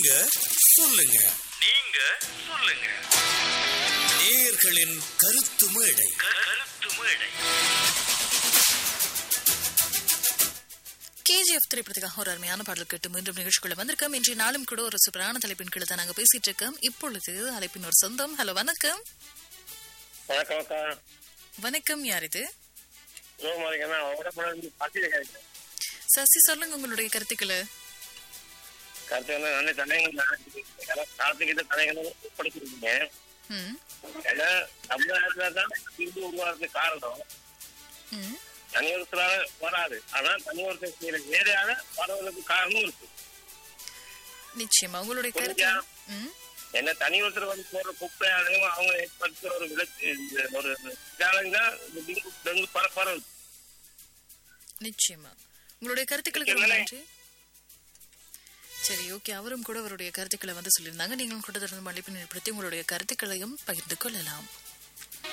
நீங்க சொல்லுங்க நீங்க சொல்லுங்க நேயர்களின் கருத்து மேடை கருத்து மேடை கேஜிஎஃப் திரைப்படத்துக்காக ஒரு அருமையான பாடல் கேட்டு மீண்டும் நிகழ்ச்சிக்குள்ள வந்திருக்கோம் இன்றைய நாளும் கூட ஒரு சூப்பரான தலைப்பின் கீழே தான் நாங்க பேசிட்டு இருக்கோம் இப்பொழுது அழைப்பின் ஒரு சொந்தம் ஹலோ வணக்கம் வணக்கம் அக்கா வணக்கம் யார் இது சிவகுமாரிக்கண்ணா அவரோட படம் பத்திரிகை கிடைக்கும் சசி சொல்லுங்க உங்களுடைய கருத்துக்களை கருத்து வந்து நல்ல தடைகள் காலத்துக்கிட்ட தடைகளை படிச்சிருக்கீங்க ம் ஏன்னா தமிழ்நாட்டுல தான் இந்து உருவாகிறதுக்கு காரணம் ம் தனி ஒருத்தரால வராது ஆனா தனி ஒருத்தர் செய்யற வேலையால வரவங்களுக்கு காரணம் இருக்கு நிச்சயமா உங்களுடைய கருத்து ம் என்ன தனி ஒருத்தர் வந்து போற குப்பையாலையும் அவங்க ஏற்படுத்துற ஒரு விளக்கு இந்த ஒரு சேலஞ்ச் தான் இந்த டெங்கு டெங்கு பரப்பரம் நிச்சயமா உங்களுடைய கருத்துக்களுக்கு ரொம்ப நன்றி சரி ஓகே அவரும் கூட அவருடைய கருத்துக்களை வந்து சொல்லியிருந்தாங்க நீங்களும் கூட தொடர்ந்து மன்னிப்பு ஏற்படுத்தி உங்களுடைய கருத்துக்களையும் பகிர்ந்து கொள்ளலாம்